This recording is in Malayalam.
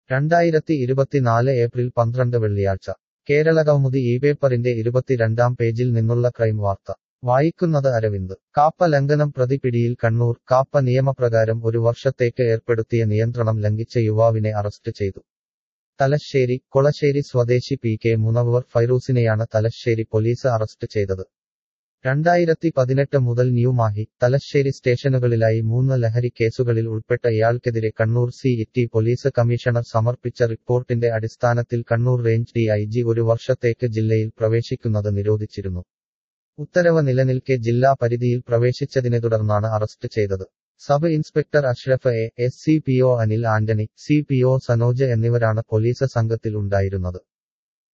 രണ്ടായിരത്തി ഇരുപത്തിനാല് ഏപ്രിൽ പന്ത്രണ്ട് വെള്ളിയാഴ്ച കേരളകൗമുദി ഈ പേപ്പറിന്റെ ഇരുപത്തിരണ്ടാം പേജിൽ നിന്നുള്ള ക്രൈം വാർത്ത വായിക്കുന്നത് അരവിന്ദ് കാപ്പ ലംഘനം പ്രതി പിടിയിൽ കണ്ണൂർ കാപ്പ നിയമപ്രകാരം ഒരു വർഷത്തേക്ക് ഏർപ്പെടുത്തിയ നിയന്ത്രണം ലംഘിച്ച യുവാവിനെ അറസ്റ്റ് ചെയ്തു തലശ്ശേരി കൊളശ്ശേരി സ്വദേശി പി കെ മുനവ്വർ ഫൈറൂസിനെയാണ് തലശ്ശേരി പോലീസ് അറസ്റ്റ് ചെയ്തത് രണ്ടായിരത്തി പതിനെട്ട് മുതൽ ന്യൂമാഹി തലശ്ശേരി സ്റ്റേഷനുകളിലായി മൂന്ന് ലഹരി കേസുകളിൽ ഉൾപ്പെട്ട ഇയാൾക്കെതിരെ Kannur city police commissioner സമർപ്പിച്ച റിപ്പോർട്ടിന്റെ അടിസ്ഥാനത്തിൽ Kannur range D I G ഒരു വർഷത്തേക്ക് ജില്ലയിൽ പ്രവേശിക്കുന്നത് നിരോധിച്ചിരുന്നു ഉത്തരവ് നിലനിൽക്കെ ജില്ലാ പരിധിയിൽ പ്രവേശിച്ചതിനെ തുടർന്നാണ് അറസ്റ്റ് ചെയ്തത് sub inspector Ashraf A S C P O Anil Antony C P O Sanoj എന്നിവരാണ് പോലീസ് സംഘത്തിൽ ഉണ്ടായിരുന്നത്